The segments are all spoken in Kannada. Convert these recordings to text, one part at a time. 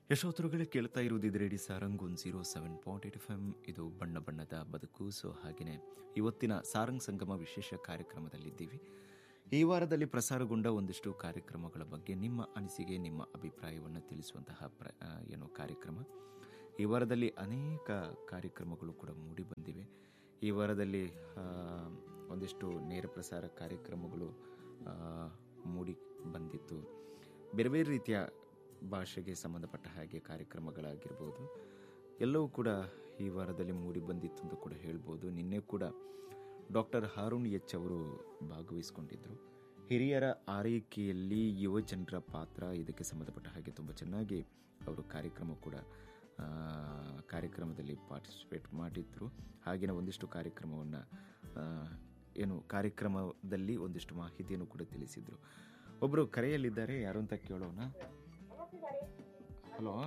ಯಶೋತ್ತರುಗಳೇ ಕೇಳ್ತಾ ಇರುವುದು ಇದು radio Sarang one zero seven point eight F M ಇದು ಬಣ್ಣ ಬಣ್ಣದ ಬದುಕು ಸೊ ಹಾಗೆಯೇ ಇವತ್ತಿನ ಸಾರಂಗ್ ಸಂಗಮ ವಿಶೇಷ ಕಾರ್ಯಕ್ರಮದಲ್ಲಿದ್ದೀವಿ ಈ ವಾರದಲ್ಲಿ ಪ್ರಸಾರಗೊಂಡ ಒಂದಿಷ್ಟು ಕಾರ್ಯಕ್ರಮಗಳ ಬಗ್ಗೆ ನಿಮ್ಮ ಅನಿಸಿಕೆ ನಿಮ್ಮ ಅಭಿಪ್ರಾಯವನ್ನು ತಿಳಿಸುವಂತಹ ಪ್ರ ಆ, ಏನು ಕಾರ್ಯಕ್ರಮ ಈ ವಾರದಲ್ಲಿ ಅನೇಕ ಕಾರ್ಯಕ್ರಮಗಳು ಕೂಡ ಮೂಡಿ ಬಂದಿವೆ ಈ ವಾರದಲ್ಲಿ ಆ, ಒಂದಿಷ್ಟು ನೇರ ಪ್ರಸಾರ ಕಾರ್ಯಕ್ರಮಗಳು ಆ, ಮೂಡಿ ಬಂದಿತ್ತು ಬೇರೆ ಬೇರೆ ರೀತಿಯ ಭಾಷೆಗೆ ಸಂಬಂಧಪಟ್ಟ ಹಾಗೆ ಕಾರ್ಯಕ್ರಮಗಳಾಗಿರ್ಬೋದು ಎಲ್ಲವೂ ಕೂಡ ಈ ವಾರದಲ್ಲಿ ಮೂಡಿ ಬಂದಿತ್ತು ಅಂತ ಕೂಡ ಹೇಳ್ಬೋದು ನಿನ್ನೆ ಕೂಡ ಡಾಕ್ಟರ್ ಹಾರೂನ್ ಎಚ್ ಅವರು ಭಾಗವಹಿಸಿಕೊಂಡಿದ್ದರು ಹಿರಿಯರ ಆರೈಕೆಯಲ್ಲಿ ಯುವ ಜನರ ಪಾತ್ರ ಇದಕ್ಕೆ ಸಂಬಂಧಪಟ್ಟ ಹಾಗೆ ತುಂಬ ಚೆನ್ನಾಗಿ ಅವರು ಕಾರ್ಯಕ್ರಮ ಕೂಡ ಆ, ಕಾರ್ಯಕ್ರಮದಲ್ಲಿ ಪಾರ್ಟಿಸಿಪೇಟ್ ಮಾಡಿದ್ರು ಹಾಗೆಯೇ ಒಂದಿಷ್ಟು ಕಾರ್ಯಕ್ರಮವನ್ನು ಏನು ಕಾರ್ಯಕ್ರಮದಲ್ಲಿ ಒಂದಿಷ್ಟು ಮಾಹಿತಿಯನ್ನು ಕೂಡ ತಿಳಿಸಿದ್ರು ಒಬ್ಬರು ಕರೆಯಲ್ಲಿದ್ದಾರೆ ಯಾರು ಅಂತ ಕೇಳೋಣ ಹಲೋ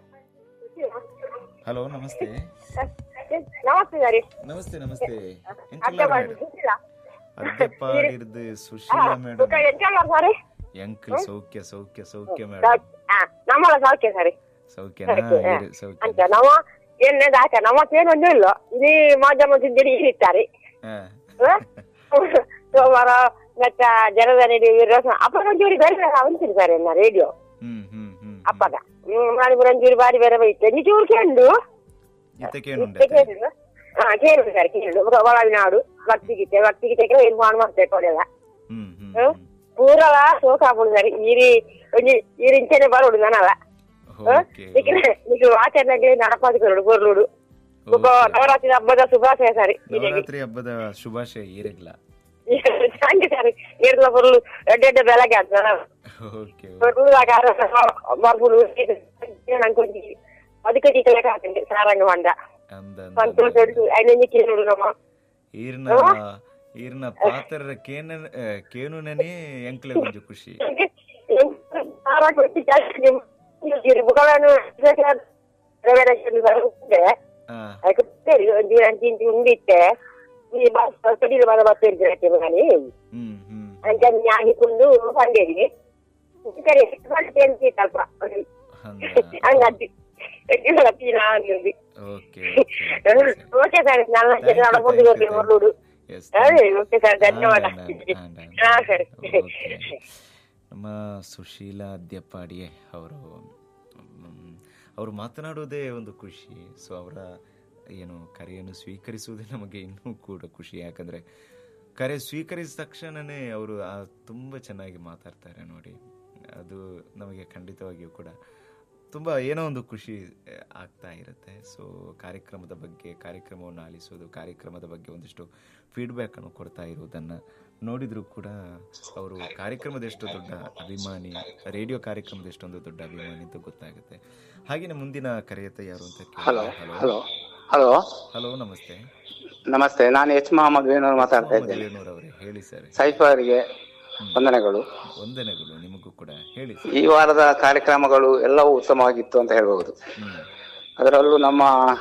ಹಲೋ ನಮಸ್ತೆ ನಮಸ್ತೆ ಸರಿ ನಮಸ್ತೆ ನಮಸ್ತೆ ಅಡ್ಡ ಎಂಕಲ್ಲಾರ ಮಾಡಿ ಮೇಡಮ್ ಗೊತ್ತಿಲ್ಲ ಅಡ್ಡೆಪ್ಪಾಡಿರ್ದು ಸುಶೀಲಾ ಮೇಡಮ್ ಎಂಚಲ್ಲ ಸರಿ ಎಂಕಲ್ ಸೌಖ್ಯ ಸೌಖ್ಯ ಸೌಖ್ಯ ಮೇಡಮ್ ನಮ್ಮಳ ಸೌಖ್ಯ ಸರಿ ಸೌಖ್ಯನಾ ಸೌಖ್ಯ, ಹಾ. ಇರು, ಸೌಖ್ಯ ಅಂತ ನಮ್ಮ ಎಣ್ಣೆ ದಾಕ ನಮ್ಮತ್ತೇನೊಂದು ಇಲ್ಲ ಇಲ್ಲಿ ಮಾಧ್ಯಮ ತಿಂದಿರಿ ಇರ್ತಾರೆ ಹಾ. ಸೋಮವಾರ ಗಚ್ಚ ಜನದ ರೇಡಿಯೋ ವಿರೋಧ ಅಪ್ಪಗ ಒಂಚೂರಿ ಬೇರೆ ಅವಂತಿರಿ ಸರ್ ಎನ್ನ ರೇಡಿಯೋ ಹ್ಮ್ ಹ್ಮ್ ಹ್ಮ್ ಅಪ್ಪಗ ಹ್ಮ್ ಮಾಡಿ ಒಂಚೂರಿ ಬಾರಿ ಬೇರೆ ಬೈತೆ ನಿಜೂರು ಕೇಂಡು ಇತ್ತಕೇನುಂಡೆ ಕೇಳಿದ್ರು ಹಾ ಕೇಳಿದ್ರು ಸರ್ ಕೇಳಿದ್ರು ಒಳಗಿನಾಡು ಭಕ್ತಿ ಗೀತೆ ಭಕ್ತಿ ಗೀತೆಗೆ ಇದು ಮಾಡಿ ಮಾಡ್ತೇವೆ ಕೊಡೆಲ್ಲ ಹ್ಮ್ ಹ್ಮ್ ಹ್ಮ್? ಪೂರಲ ಸೋಕಾಪುಡು ಸರಿ ಈರಿ ಒಂಜಿ ಈರಿ ಇಂಚನೆ ಬರೋಡು ನನಲ್ಲ ಓಕೆ నీకు ఆచరణకి నడపాదుకున్నాడు గొర్రెలుడు ఒక నవరాత్రి ಹಬ್ಬದ ಶುಭಾಶಯ ಸರಿ ನವರಾತ್ರಿ ಹಬ್ಬದ ಶುಭಾಶಯ ಏರಿಗ್ಲ ಹಂಗೆ ಸರಿ ಏರ್ಲ ಬರಲು ಎಡ್ಡ ಎಡ್ಡ ಬೆಳಗ್ಗೆ ಅಂತ ಓಕೆ ಬರಲು ಬರ್ಬುಡು ಅನ್ಕೊಂಡಿ ಅದಕ್ಕೆ ಟೀಚರ್ ಹಾಕಂడి ಸಾರಂಗ ಮಂಡ ಅಂದ ಸಂತೋಷ ಐನೊಂದು ಕೇಳುಡು ನಮ್ಮ ಈರ್ನ ಈರ್ನ ಪಾತ್ರ ಕೇನ ಕೇನುನನೇ ಎಂಕ್ಲೆ ಒಂಜು ಖುಷಿ ಸಾರ ಕೊಟ್ಟು ಜಾಸ್ತಿ ಬುಗಳನ್ನು ಬರುತ್ತೆ ಹಾ ಅದಕ್ಕೆ ಸರಿ ಒಂದು ಅಂಚಿ ಇಂಚಿ ಉಂಡಿತ್ತೆ ಈ ಬಸ್ ಕಡಿಲು ಬರ ಬರ್ತೇನೆ ಮಗನಿ ಹ್ಮ್ ಹ್ಮ್ ಅಂತ ಹಾಕಿಕೊಂಡು ಬಂದೇವಿ ಸರಿ ಬರ್ತೇನೆ ಸ್ವಲ್ಪ ಹಂಗ ಹಂಗಂತಿ ಹತ್ತಿನ ಅನ್ನೋದು ಓಕೆ ಓಕೆ ಸರ್ ನನ್ನ ನಡ್ಕೊಂಡು ಬರ್ತೀನಿ ಹೊರಡು ಎಸ್ ಓಕೆ ಸರ್ ಧನ್ಯವಾದ ಹಾ ಸರಿ ನಮ್ಮ ಸುಶೀಲಾ ಅದ್ಯಪ್ಪಾಡಿಯೇ ಅವರು ಅವರು ಮಾತನಾಡೋದೇ ಒಂದು ಖುಷಿ ಸೊ ಅವರ ಏನು ಕರೆಯನ್ನು ಸ್ವೀಕರಿಸುವುದೇ ನಮಗೆ ಇನ್ನೂ ಕೂಡ ಖುಷಿ ಯಾಕಂದರೆ ಕರೆ ಸ್ವೀಕರಿಸಿದ ತಕ್ಷಣವೇ ಅವರು ಆ- ತುಂಬ ಚೆನ್ನಾಗಿ ಮಾತಾಡ್ತಾರೆ ನೋಡಿ ಅದು ನಮಗೆ ಖಂಡಿತವಾಗಿಯೂ ಕೂಡ ತುಂಬ ಏನೋ ಒಂದು ಖುಷಿ ಆ, ಆಗ್ತಾ ಇರುತ್ತೆ ಸೊ ಕಾರ್ಯಕ್ರಮದ ಬಗ್ಗೆ ಕಾರ್ಯಕ್ರಮವನ್ನು ಆಲಿಸೋದು ಕಾರ್ಯಕ್ರಮದ ಬಗ್ಗೆ ಒಂದಿಷ್ಟು ಫೀಡ್ಬ್ಯಾಕನ್ನು ಕೊಡ್ತಾ ಇರುವುದನ್ನು ನೋಡಿದರೂ ಕೂಡ ಅವರು ಕಾರ್ಯಕ್ರಮದ ಎಷ್ಟು ದೊಡ್ಡ ಅಭಿಮಾನಿ ರೇಡಿಯೋ ಕಾರ್ಯಕ್ರಮದ ಎಷ್ಟೊಂದು ದೊಡ್ಡ ಅಭಿಮಾನಿ ಅಂತ ಗೊತ್ತಾಗುತ್ತೆ ಹಾಗೆಯೇ ಮುಂದಿನ ಕರೆಯತ್ತ ಯಾರು ಅಂತ hello hello hello hello hello ನಮಸ್ತೆ ನಮಸ್ತೆ ನಾನು ಎಚ್ ಮೊಹಮ್ಮದ್ ವೇಣೂರ್ ಮಾತಾಡ್ತಾ ಇದ್ದೇನೆ ದೇವೇನೂರ್ ಅವರೇ ಹೇಳಿ ಸರ್ ಸೈಫರ್ಗೆ ವಂದನೆಗಳು ವಂದನೆಗಳು ನಿಮಗೂ ಕೂಡ ಹೇಳಿ ಸರ್ ಈ ವಾರದ ಕಾರ್ಯಕ್ರಮಗಳು ಎಲ್ಲವೂ ಉತ್ತಮವಾಗಿತ್ತು ಅಂತ ಹೇಳ್ಬಹುದು ಹ್ಮ್ ಅದರಲ್ಲೂ ನಮ್ಮ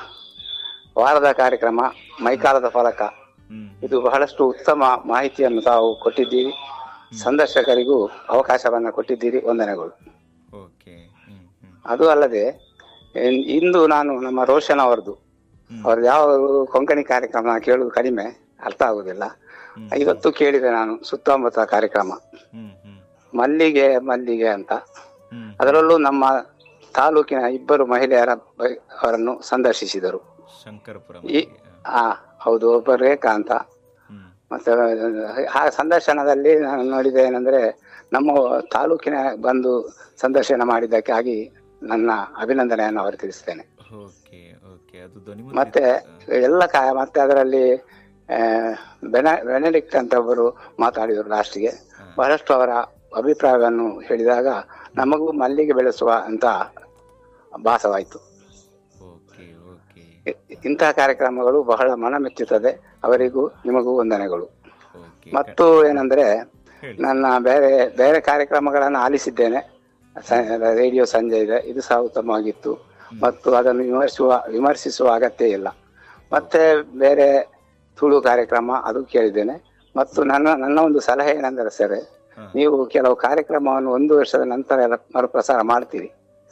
ವಾರದ ಕಾರ್ಯಕ್ರಮ ಮೈಕಾಲದ ಫಲಕ ಹ್ಮ್ ಇದು ಬಹಳಷ್ಟು ಉತ್ತಮ ಮಾಹಿತಿಯನ್ನು ತಾವು ಕೊಟ್ಟಿದ್ದೀರಿ ಸಂದರ್ಶಕರಿಗೂ ಅವಕಾಶವನ್ನ ಕೊಟ್ಟಿದ್ದೀರಿ ವಂದನೆಗಳು ಓಕೆ ಹ್ಮ್ ಹ್ಮ್ ಅದು ಅಲ್ಲದೆ ಇನ್- ಇಂದು ನಾನು ನಮ್ಮ ರೋಷನ್ ಅವರದು ಹ್ಮ್. ಅವ್ರದ್ದು ಯಾವ ಕೊಂಕಣಿ ಕಾರ್ಯಕ್ರಮ ಕೇಳುವುದು ಕಡಿಮೆ ಅರ್ಥ ಆಗುದಿಲ್ಲ ಹ್ಮ್. ಇವತ್ತು ಕೇಳಿದೆ ನಾನು ಸುತ್ತಮುತ್ತ ಕಾರ್ಯಕ್ರಮ ಹ್ಮ್ ಹ್ಮ್ ಮಲ್ಲಿಗೆ ಮಲ್ಲಿಗೆ ಅಂತ ಹ್ಮ್ ಅದರಲ್ಲೂ ನಮ್ಮ ತಾಲೂಕಿನ ಇಬ್ಬರು ಮಹಿಳೆಯರ ಬ- ಅವರನ್ನು ಸಂದರ್ಶಿಸಿದರು ಶಂಕರಪುರ ಈ ಆ ಹೌದು ಒಬ್ಬರು ರೇಖಾ ಅಂತ ಹ್ಮ್ ಮತ್ತೆ ಆ ಸಂದರ್ಶನದಲ್ಲಿ ನಾನು ನೋಡಿದೆ ಏನಂದ್ರೆ ನಮ್ಮ ತಾಲೂಕಿನ ಬಂದು ಸಂದರ್ಶನ ಮಾಡಿದ್ದಕ್ಕಾಗಿ ನನ್ನ ಅಭಿನಂದನೆಯನ್ನು ಅವರು ತಿಳಿಸ್ತೇನೆ ಓಕೆ ಓಕೆ ಅದು ಧ್ವನಿ ಮತ್ತೆ ಎಲ್ಲ ಕಾ ಮತ್ತೆ ಅದರಲ್ಲಿ ಆ, ಬೆನ ಬೆನಡಿಕ್ಟ್ ಅಂತ ಒಬ್ಬರು ಮಾತಾಡಿದರು ಲಾಸ್ಟ್ಗೆ ಬಹಳಷ್ಟು ಅವರ ಅಭಿಪ್ರಾಯವನ್ನು ಹೇಳಿದಾಗ ನಮಗೂ ಮಲ್ಲಿಗೆ ಬೆಳೆಸುವ ಅಂತ ಭಾಸವಾಯಿತು ಓಕೆ ಓಕೆ ಇ- ಇಂತಹ ಕಾರ್ಯಕ್ರಮಗಳು ಬಹಳ ಮನ ಮೆಚ್ಚುತ್ತದೆ ಅವರಿಗೂ ನಿಮಗೂ ವಂದನೆಗಳು ಓಕೆ ಮತ್ತು ಏನಂದ್ರೆ ಹೇಳಿ. ನನ್ನ ಬೇರೆ ಬೇರೆ ಕಾರ್ಯಕ್ರಮಗಳನ್ನು ಆಲಿಸಿದ್ದೇನೆ ಸ- ರೇಡಿಯೋ ಸಂಜೆ ಇದೆ ಇದು ಸಹ ಉತ್ತಮವಾಗಿತ್ತು ಮತ್ತು ಅದನ್ನು ವಿಮರ್ಶಿಸುವ ವಿಮರ್ಶಿಸುವ ಅಗತ್ಯ ಇಲ್ಲ ಮತ್ತೆ ಬೇರೆ ತುಳು ಕಾರ್ಯಕ್ರಮ ಅದು ಕೇಳಿದ್ದೇನೆ ಮತ್ತು ನನ್ನ ನನ್ನ ಒಂದು ಸಲಹೆ ಏನೆಂದರೆ ಸರ್ ಹಾ. ನೀವು ಕೆಲವು ಕಾರ್ಯಕ್ರಮವನ್ನು ಒಂದು ವರ್ಷದ ನಂತರ ಎಲ್ಲ ಮರುಪ್ರಸಾರ ಮಾಡ್ತೀರಿ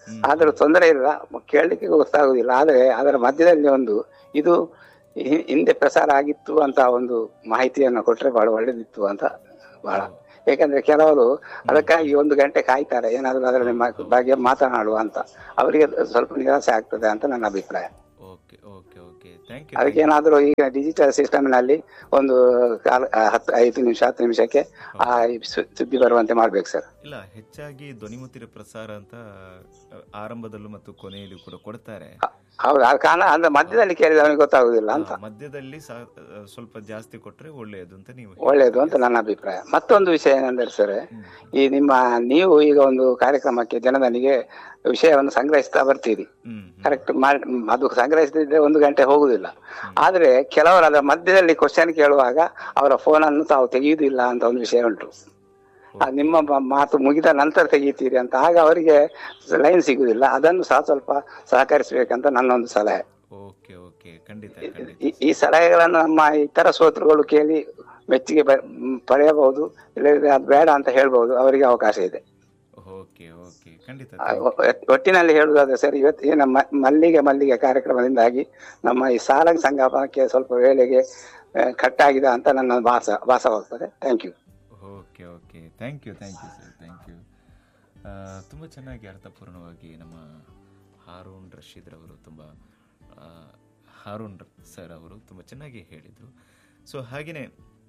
ಆದ್ರೂ ತೊಂದರೆ ಇಲ್ಲ ಕೇಳಲಿಕ್ಕೆ ಗೊತ್ತಾಗುದಿಲ್ಲ ಆದ್ರೆ ಅದರ ಮಧ್ಯದಲ್ಲಿ ಒಂದು ಇದು ಹಿ- ಹಿಂದೆ ಪ್ರಸಾರ ಆಗಿತ್ತು ಅಂತ ಒಂದು ಮಾಹಿತಿಯನ್ನು ಕೊಟ್ರೆ ಬಹಳ ಒಳ್ಳೇದಿತ್ತು ಅಂತ ಬಹಳ ಯಾಕಂದ್ರೆ ಕೆಲವರು ಅದಕ್ಕಾಗಿ ಒಂದು ಗಂಟೆ ಕಾಯ್ತಾರೆ ಏನಾದ್ರು ಅದರ ಬಗ್ಗೆ ಮಾತನಾಡುವ ಅಂತ ಅವರಿಗೆ ಸ್ವಲ್ಪ ನಿರಾಸೆ ಆಗ್ತದೆ ಅಂತ ನನ್ನ ಅಭಿಪ್ರಾಯ ಓಕೆ ಓಕೆ ಓಕೆ ಥ್ಯಾಂಕ್ ಅದಕ್ಕೆ ಯು ಏನಾದ್ರು ಈಗ ಡಿಜಿಟಲ್ ಸಿಸ್ಟಮ್ ನಲ್ಲಿ ಒಂದು ಕಾಲ ಆ, ಹತ್ತು ಐದು ನಿಮಿಷ ಹತ್ತು ನಿಮಿಷಕ್ಕೆ ಆ ಸು- ಸುದ್ದಿ ಬರುವಂತೆ ಮಾಡ್ಬೇಕು ಸರ್ ಇಲ್ಲ ಹೆಚ್ಚಾಗಿ ಧ್ವನಿಮುತ್ತಿರ ಪ್ರಸಾರ ಅಂತ ಆ, ಆರಂಭದಲ್ಲೂ ಮತ್ತು ಕೊನೆಯಲ್ಲೂ ಕೂಡ ಕೊಡ್ತಾರೆ ಹೌದು ಆ ಕಾರಣ ಅಂದ್ರೆ ಮಧ್ಯದಲ್ಲಿ ಕೇಳಿದ್ರೆ ಅವನಿಗೆ ಗೊತ್ತಾಗುದಿಲ್ಲ ಅಂತ ಆ, ಮಧ್ಯದಲ್ಲಿ ಸಾ- ಆ, ಸ್ವಲ್ಪ ಜಾಸ್ತಿ ಕೊಟ್ರೆ ಒಳ್ಳೆಯದು ಅಂತ ನೀವು ಒಳ್ಳೇದು ಅಂತ ನನ್ನ ಅಭಿಪ್ರಾಯ ಮತ್ತೊಂದು ವಿಷಯ ಏನಂದ್ರೆ ಸರ್ ಹ್ಮ್. ಈ ನಿಮ್ಮ ನೀವು ಈಗ ಒಂದು ಕಾರ್ಯಕ್ರಮಕ್ಕೆ ಜನದನಿಗೆ ವಿಷಯವನ್ನು ಸಂಗ್ರಹಿಸ್ತಾ ಬರ್ತೀರಿ ಹ್ಮ್ ಹ್ಮ್. ಕರೆಕ್ಟ್ ಅದು ಸಂಗ್ರಹಿಸದಿದ್ರೆ ಒಂದು ಗಂಟೆ ಹೋಗುದಿಲ್ಲ ಆದ್ರೆ ಕೆಲವರು ಅದರ ಮಧ್ಯದಲ್ಲಿ ಕ್ವಶನ್ ಕೇಳುವಾಗ ಅವರ ಫೋನ್ ಅನ್ನು ತಾವು ತೆಗೆಯುವುದಿಲ್ಲ ಅಂತ ಒಂದು ವಿಷಯ ಉಂಟು ಆ ನಿಮ್ಮ ಮ- ಮಾತು ಮುಗಿದ ನಂತರ ತೆಗೀತೀರಿ ಅಂತ ಆಗ ಅವರಿಗೆ ಲೈನ್ ಸಿಗುದಿಲ್ಲ ಅದನ್ನು ಸಹ ಸ್ವಲ್ಪ ಸಹಕರಿಸಬೇಕಂತ ನನ್ನ ಒಂದು ಸಲಹೆ ಓಕೆ ಓಕೆ ಖಂಡಿತ ಖಂಡಿತ ಈ- ಈ ಸಲಹೆಗಳನ್ನು ನಮ್ಮ ಇತರ ಶ್ರೋತೃಗಳು ಕೇಳಿ ಮೆಚ್ಚುಗೆ ಪ- ಮ್, ಪಡೆಯಬಹುದು ಇಲ್ಲದಿದ್ರೆ ಅದು ಬೇಡ ಅಂತ ಹೇಳ್ಬಹುದು ಅವರಿಗೆ ಅವಕಾಶ ಇದೆ ಓಕೆ ಓಕೆ ಖಂಡಿತ ಆ, ಒ- ಒಟ್ಟಿನಲ್ಲಿ ಹೇಳುವುದಾದ್ರೆ ಸರ್ ಇವತ್ತು ಈ ನಮ್ಮ ಮಲ್ಲಿಗೆ ಮಲ್ಲಿಗೆ ಕಾರ್ಯಕ್ರಮದಿಂದಾಗಿ ನಮ್ಮ ಈ ಸಾರಂಗ್ ಸಂಗಮಕ್ಕೆ ಸ್ವಲ್ಪ ವೇಳೆಗೆ ಆ, ಕಟ್ಟಾಗಿದೆ ಅಂತ ನನ್ನ ಭಾಸ ಭಾಸವಾಗ್ತದೆ thank you okay okay thank you thank you sir thank you ತುಂಬ ಚೆನ್ನಾಗಿ ಅರ್ಥಪೂರ್ಣವಾಗಿ ನಮ್ಮ ಹಾರೂನ್ ರಶೀದ್ ಅವರು ತುಂಬ ಆ, ಹಾರೂನ್ ಸರ್ ಅವರು ತುಂಬ ಚೆನ್ನಾಗಿ ಹೇಳಿದರು ಸೊ ಹಾಗೆಯೇ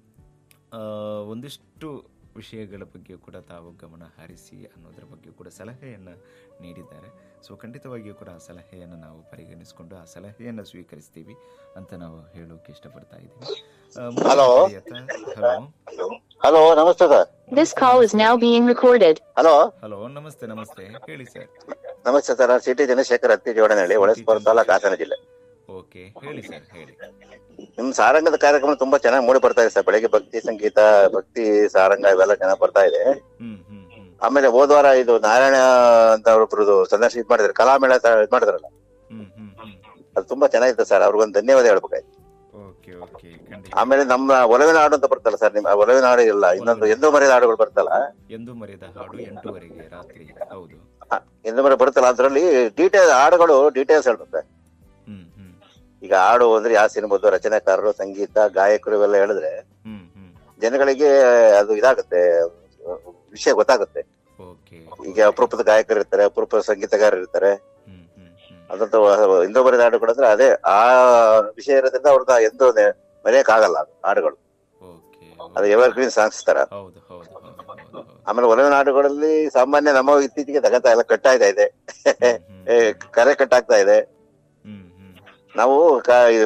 ಒಂದಿಷ್ಟು ವಿಷಯಗಳ ಬಗ್ಗೆ ಕೂಡ ತಾವು ಗಮನ ಹರಿಸಿ ಅನ್ನೋದರ ಬಗ್ಗೆ ಕೂಡ ಸಲಹೆಯನ್ನು ನೀಡಿದ್ದಾರೆ ಸೊ ಖಂಡಿತವಾಗಿಯೂ ಕೂಡ ಆ ಸಲಹೆಯನ್ನು ನಾವು ಪರಿಗಣಿಸಿಕೊಂಡು ಆ ಸಲಹೆಯನ್ನು ಸ್ವೀಕರಿಸ್ತೀವಿ ಅಂತ ನಾವು ಹೇಳೋಕೆ ಇಷ್ಟಪಡ್ತಾ ಇದ್ದೀವಿ Hello. ಹಲೋ ಹಲೋ ನಮಸ್ತೆ sir This call is now being recorded. Hello hello ನಮಸ್ತೆ ನಮಸ್ತೆ ಹೇಳಿ ಸರ್ ನಮಸ್ತೆ ಸರ್ ನಾನು ಸಿಟಿ ಜನಶೇಖರ್ ಹತ್ತಿ ಜೋಡನಹಳ್ಳಿ ಹೊಳಸ್ಪುರ ತಾಲೂಕು ಹಾಸನ ಜಿಲ್ಲೆ ಓಕೆ ಹೇಳಿ ಸರ್ ಹೇಳಿ ನಿಮ್ ಸಾರಂಗದ ಕಾರ್ಯಕ್ರಮ ತುಂಬಾ ಚೆನ್ನಾಗಿ ಮೂಡಿ ಬರ್ತಾ ಇದೆ ಸರ್ ಬೆಳಿಗ್ಗೆ ಭಕ್ತಿ ಸಂಗೀತ ಭಕ್ತಿ ಸಾರಂಗ ಇವೆಲ್ಲ ಚೆನ್ನಾಗಿ ಬರ್ತಾ ಇದೆ ಹ್ಮ್ ಹ್ಮ್ ಹ್ಮ್ ಆಮೇಲೆ ಹೋದ್ವಾರ ಇದು ನಾರಾಯಣ ಅಂತ ಒಬ್ರದ್ದು ಸಂದರ್ಶನ ಇದ್ ಮಾಡಿದ್ರು ಕಲಾಮೇಳ ತ- ಇದ್ ಮಾಡಿದ್ರಲ್ಲ ಹ್ಮ್ ಹ್ಮ್ ಹ್ಮ್ ಅದು ತುಂಬಾ ಚೆನ್ನಾಗಿತ್ತು ಸರ್ ಅವ್ರಿಗೊಂದು ಧನ್ಯವಾದ ಹೇಳ್ಬೇಕಾಯ್ತು ಓಕೆ ಓಕೆ ಖಂಡಿತ ಆಮೇಲೆ ನಮ್ಮ ಒಲವಿನ ಹಾಡು ಅಂತ ಬರ್ತಲ್ಲ ಸರ್ ನಿಮ್ ಒಲವಿನ ಹಾಡು ಇಲ್ಲ ಇನ್ನೊಂದು ಎಂದೂ ಮರೆಯದ ಹಾಡುಗಳು ಬರ್ತಲ್ಲ ಎಂದು ಮರೆಯದ ಹಾಡು ಎಂಟೂವರೆಗೆ ರಾತ್ರಿ ಹೌದು ಆ, ಎಂದೂ ಮರೆ ಬರುತ್ತಲ್ಲ ಅದ್ರಲ್ಲಿ ಡೀಟೇಲ್ ಹಾಡುಗಳು ಡೀಟೇಲ್ಸ್ ಹೇಳ್ಬೇಕು ಹ್ಮ್ ಹ್ಮ್ ಈಗ ಹಾಡು ಅಂದ್ರೆ ಯಾವ ಸಿನಿಮಾದ್ದು ರಚನೆಕಾರರು ಸಂಗೀತ ಗಾಯಕರು ಇವೆಲ್ಲ ಹೇಳಿದ್ರೆ ಹ್ಮ್ ಹ್ಮ್ ಜನಗಳಿಗೆ ಅದು ಇದಾಗುತ್ತೆ ವಿಷಯ ಗೊತ್ತಾಗುತ್ತೆ ಓಕೆ ಈಗ ಅಪರೂಪದ ಗಾಯಕರು ಇರ್ತಾರೆ ಅಪರೂಪದ ಸಂಗೀತಗಾರರು ಇರ್ತಾರೆ ಹ್ಮ್ ಹ್ಮ್ ಹ್ಮ್ ಅದಂತ ಇಂದೋ ಬರೆದ ಹಾಡುಗಳು ಅಂದ್ರೆ ಅದೇ ಆ ವಿಷಯ ಇರೋದ್ರಿಂದ ಅವ್ರನ್ನ ಎಂದೂ ಮರೆಯಕ್ ಆಗಲ್ಲ ಅದು ಹಾಡುಗಳು ಓಕೆ ಅದು ಎವರ್ ಗ್ರೀನ್ ಸಾಂಗ್ಸ್ ತರ ಹೌದು ಹೌದು ಹೌದು ಹೌದು ಹೌದು ಆಮೇಲೆ ಒಲವಿನ ಹಾಡುಗಳಲ್ಲಿ ಸಾಮಾನ್ಯ ನಮ್ಮ ಇತ್ತೀಚೆಗೆ ತಗತ ಎಲ್ಲ ಕಟ್ಟಾಗ್ತಾ ಇದೆ ಹ್ಮ್, ಹ್ಮ್, ಏ, ಕರೆ ಕಟ್ಟಾಗ್ತಾ ಇದೆ ಹ್ಮ್ ಹ್ಮ್ ನಾವು ಕ- ಇದು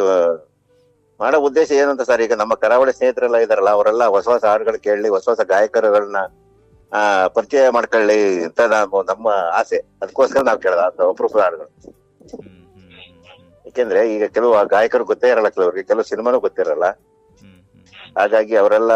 ಮಾಡೋ ಉದ್ದೇಶ ಏನು ಅಂತ ಸರ್ ಈಗ ನಮ್ಮ ಕರಾವಳಿ ಸ್ನೇಹಿತರೆಲ್ಲ ಇದಾರಲ್ಲ ಅವರೆಲ್ಲ ಹೊಸ ಹೊಸ ಹಾಡುಗಳು ಕೇಳಲಿ ಹೊಸ ಹೊಸ ಗಾಯಕರುಗಳನ್ನ ಆ ಪರಿಚಯ ಮಾಡ್ಕೊಳ್ಳಿ ಅಂತ ನಾವು ನಮ್ಮ ಆಸೆ ಅದಕ್ಕೋಸ್ಕರ ನಾವು ಕೇಳೋದು ಅದು ಅಪರೂಪದ ಹಾಡುಗಳು ಹ್ಮ್ ಹ್ಮ್ ಹ್ಮ್ ಹ್ಮ್ ಯಾಕೆಂದ್ರೆ ಈಗ ಕೆಲವು ಆ ಗಾಯಕರು ಗೊತ್ತೇ ಇರಲ್ಲ ಕೆಲವರಿಗೆ ಕೆಲವು ಸಿನಿಮಾನು ಗೊತ್ತಿರಲ್ಲ ಹ್ಮ್ ಹ್ಮ್ ಹಾಗಾಗಿ ಅವರೆಲ್ಲ